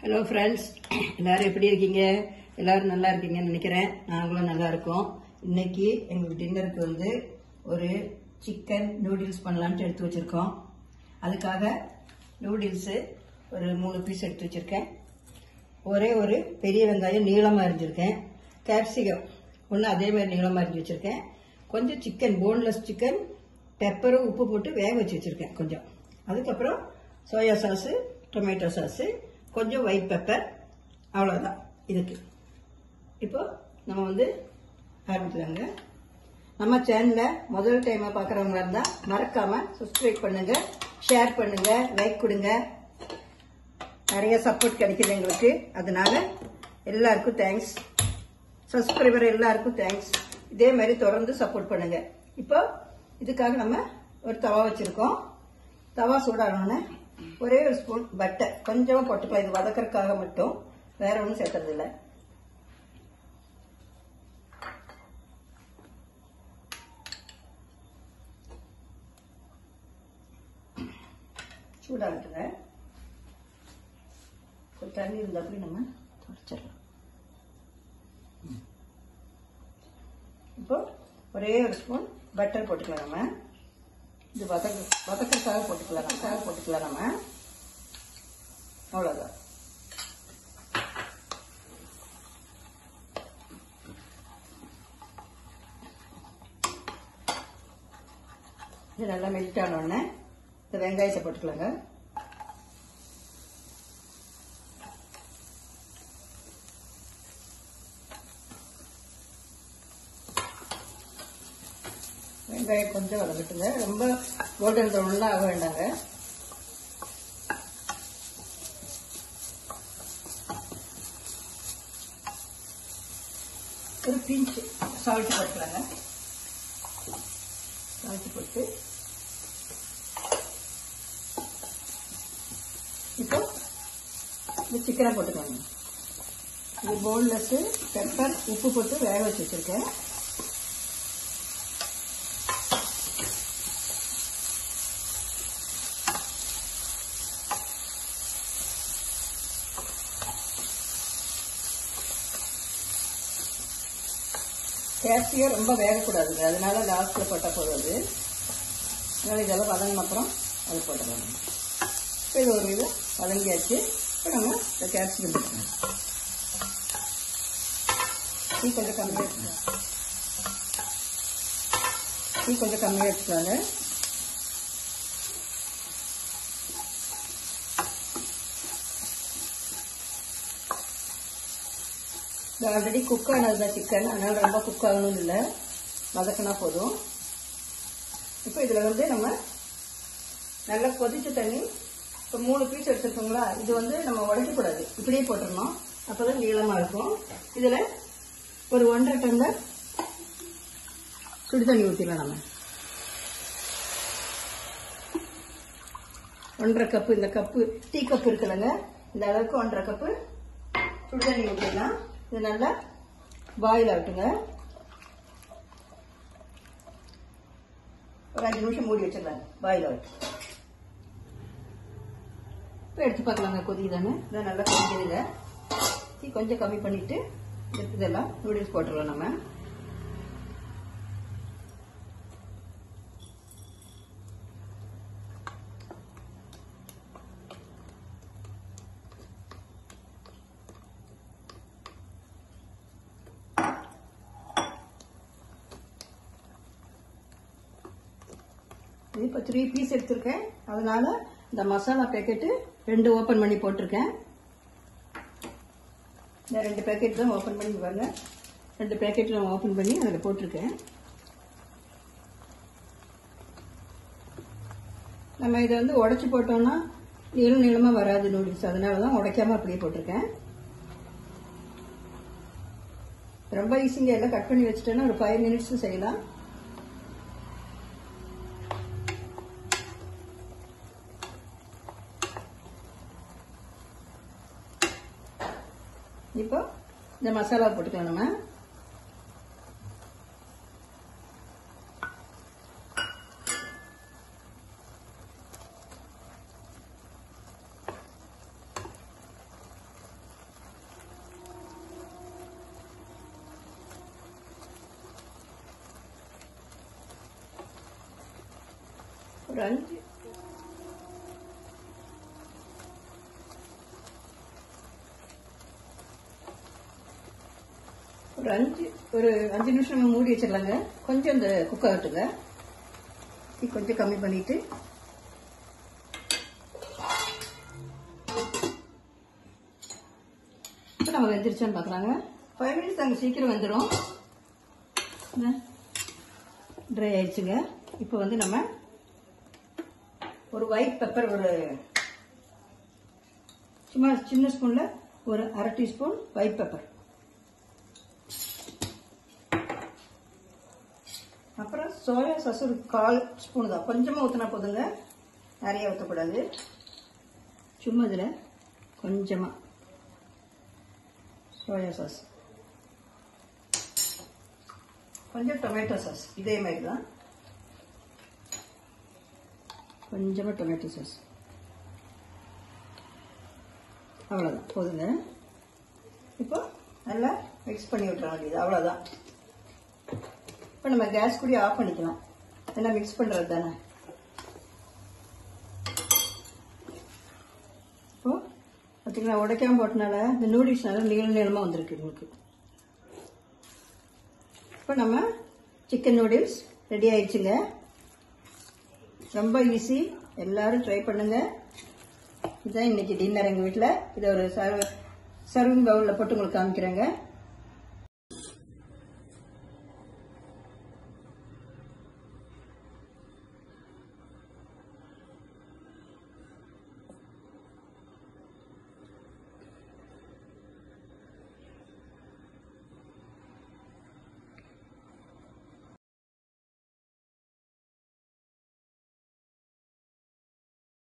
hello friends எல்லாரும் எப்படி இருக்கீங்க எல்லாரும் நல்லா இருக்கீங்கன்னு நினைக்கிறேன் நாங்களும் நல்லா இருக்கோம் இன்னைக்கு எங்களுக்கு டின்னருக்கு வந்து ஒரு சிக்கன் நூடுல்ஸ் பண்ணலான்ட்டு எடுத்து வச்சிருக்கோம் அதுக்காக நூடுல்ஸு ஒரு மூணு பீஸ் எடுத்து வச்சிருக்கேன் ஒரே ஒரு பெரிய வெங்காயம் நீளமாக அரிஞ்சிருக்கேன் கேப்சிகம் ஒன்று அதே மாதிரி நீளமாக அரிஞ்சு வச்சிருக்கேன் கொஞ்சம் சிக்கன் போன்லெஸ் சிக்கன் பெப்பரும் உப்பு போட்டு வேக வச்சு வச்சிருக்கேன் கொஞ்சம் அதுக்கப்புறம் சோயா சாஸு டொமேட்டோ சாஸு கொஞ்சம் ஒயிட் பெப்பர் அவ்வளோதான் இதுக்கு இப்போ நம்ம வந்து ஆரம்பிக்கலாங்க நம்ம சேனலில் முதல் டைமாக பார்க்குறவங்களா இருந்தால் மறக்காமல் சப்ஸ்கிரைப் பண்ணுங்க ஷேர் பண்ணுங்க லைக் கொடுங்க நிறைய சப்போர்ட் கிடைக்குது எங்களுக்கு அதனால எல்லாருக்கும் தேங்க்ஸ் சப்ஸ்கிரைபர் எல்லாருக்கும் தேங்க்ஸ் இதே மாதிரி தொடர்ந்து சப்போர்ட் பண்ணுங்க இப்போ இதுக்காக நம்ம ஒரு தவா வச்சிருக்கோம் தவா சூடானோடனே ஒரே ஒரு ஸ்பூன் பட்டர் கொஞ்சமா போட்டுக்கலாம் இது வதக்கறதுக்காக மட்டும் வேற ஒன்றும் சேர்க்கறது இல்லை சூடாகட்டுங்க கொஞ்சம் தண்ணி இருந்தாப்படி நம்ம தொடச்சிடலாம் இப்போ ஒரே ஒரு ஸ்பூன் பட்டர் போட்டுக்கலாம் நம்ம இது வதக்க வதக்கிறதுக்காக போட்டுக்கலாம் நமக்காக போட்டுக்கலாம் நம்ம அவ்வளோதான் இது நல்லா மெல்ட் ஆனோடனே இந்த வெங்காயத்தை போட்டுக்கலாங்க வெங்காயம் கொஞ்சம் வதங்கட்டுங்க ரொம்ப கோல்டன் ப்ரௌன்லாம் ஆக வேண்டாங்க ஒரு பிஞ்ச் சால்ட் போட்டுக்கலாங்க சால்ட் போட்டு இப்போ இந்த சிக்கனை போட்டுக்கலாங்க இது போன்லெஸ்ஸு பெப்பர் உப்பு போட்டு வேக வச்சு வச்சுருக்கேன் கேப்சிகம் ரொம்ப வேகக்கூடாதுங்க அதனால லாஸ்ட்டில் போட்டால் போதும் அது அதனால் இதெல்லாம் வதங்கின அப்புறம் அது போட்டுக்கலாம் இப்போ இது ஒரு இது வதங்கியாச்சு இப்போ நம்ம இந்த கேப்சிகம் போட்டுக்கலாம் டீ கொஞ்சம் கம்மியாக வச்சுக்கலாம் டீ கொஞ்சம் கம்மியாக வச்சுக்கலாங்க இது ஆல்ரெடி குக் ஆனது தான் சிக்கன் அதனால ரொம்ப குக் ஆகணும்னு இல்லை வதக்கினா போதும் இப்போ இதில் வந்து நம்ம நல்லா கொதிச்ச தண்ணி இப்போ மூணு பீஸ் எடுத்துருக்கோங்களா இது வந்து நம்ம உடைக்கக்கூடாது இப்படியே போட்டுடணும் அப்போ தான் நீளமாக இருக்கும் இதில் ஒரு ஒன்றரை டம்ளர் சுடு தண்ணி ஊற்றிடலாம் நம்ம ஒன்றரை கப்பு இந்த கப்பு டீ கப்பு இருக்குல்லங்க இந்த அளவுக்கு ஒன்றரை கப்பு சுடு தண்ணி ஊற்றிடலாம் இது நல்லா பாயில் ஆகட்டுங்க ஒரு அஞ்சு நிமிஷம் மூடி வச்சிடலாங்க பாயில் ஆகட்டும் இப்போ எடுத்து பார்க்கலாங்க கொதிக்குதானே இதான் நல்லா கொதிக்குதுங்க தீ கொஞ்சம் கம்மி பண்ணிட்டு இதெல்லாம் நூடுல்ஸ் போட்டுடலாம் நம்ம இது இப்போ த்ரீ பீஸ் எடுத்திருக்கேன் அதனால இந்த மசாலா பேக்கெட்டு ரெண்டு ஓப்பன் பண்ணி போட்டிருக்கேன் இந்த ரெண்டு பேக்கெட் தான் ஓப்பன் பண்ணி பாருங்க ரெண்டு பேக்கெட் நான் ஓப்பன் பண்ணி அதில் போட்டிருக்கேன் நம்ம இதை வந்து உடச்சி போட்டோம்னா நீளம் நீளமாக வராது நூடுல்ஸ் அதனால தான் உடைக்காம அப்படியே போட்டிருக்கேன் ரொம்ப ஈஸிங்க எல்லாம் கட் பண்ணி வச்சுட்டேன்னா ஒரு ஃபைவ் மினிட்ஸ் செய்யலாம் இப்போ இந்த மசாலா போட்டுக்கலாம் நம்ம ஒரு அஞ்சு ஒரு அஞ்சு ஒரு அஞ்சு நிமிஷம் நம்ம மூடி வச்சிடலாங்க கொஞ்சம் இந்த குக்கர் ஆட்டுங்க தீ கொஞ்சம் கம்மி பண்ணிட்டு இப்போ நம்ம வெந்துருச்சான்னு பார்க்கலாங்க ஃபைவ் மினிட்ஸ் அங்கே சீக்கிரம் வெந்துடும் ட்ரை ஆயிடுச்சுங்க இப்போ வந்து நம்ம ஒரு ஒயிட் பெப்பர் ஒரு சும்மா சின்ன ஸ்பூனில் ஒரு அரை டீஸ்பூன் ஒயிட் பெப்பர் அப்புறம் சோயா சாஸ் ஒரு கால் ஸ்பூன் தான் கொஞ்சமாக ஊற்றினா போதுங்க நிறைய ஊற்றக்கூடாது சும்மா இதில் கொஞ்சமாக சோயா சாஸ் கொஞ்சம் டொமேட்டோ சாஸ் இதே மாதிரி தான் கொஞ்சமாக டொமேட்டோ சாஸ் அவ்வளோதான் போதுங்க இப்போ நல்லா மிக்ஸ் பண்ணி விட்டுற வேண்டியது அவ்வளோதான் இப்போ நம்ம கேஸ் கூட ஆஃப் பண்ணிக்கலாம் ஏன்னா மிக்ஸ் பண்ணுறது தானே இப்போ பார்த்தீங்களா உடைக்காம போட்டனால இந்த நூடுல்ஸ் நல்லா நீள நீளமாக வந்திருக்கு உங்களுக்கு இப்போ நம்ம சிக்கன் நூடுல்ஸ் ரெடி ஆயிடுச்சுங்க ரொம்ப ஈஸி எல்லாரும் ட்ரை பண்ணுங்க இதுதான் இன்னைக்கு டின்னர் எங்கள் வீட்டில் இதை ஒரு சர்வ் சர்விங் பவுலில் போட்டு உங்களுக்கு காமிக்கிறேங்க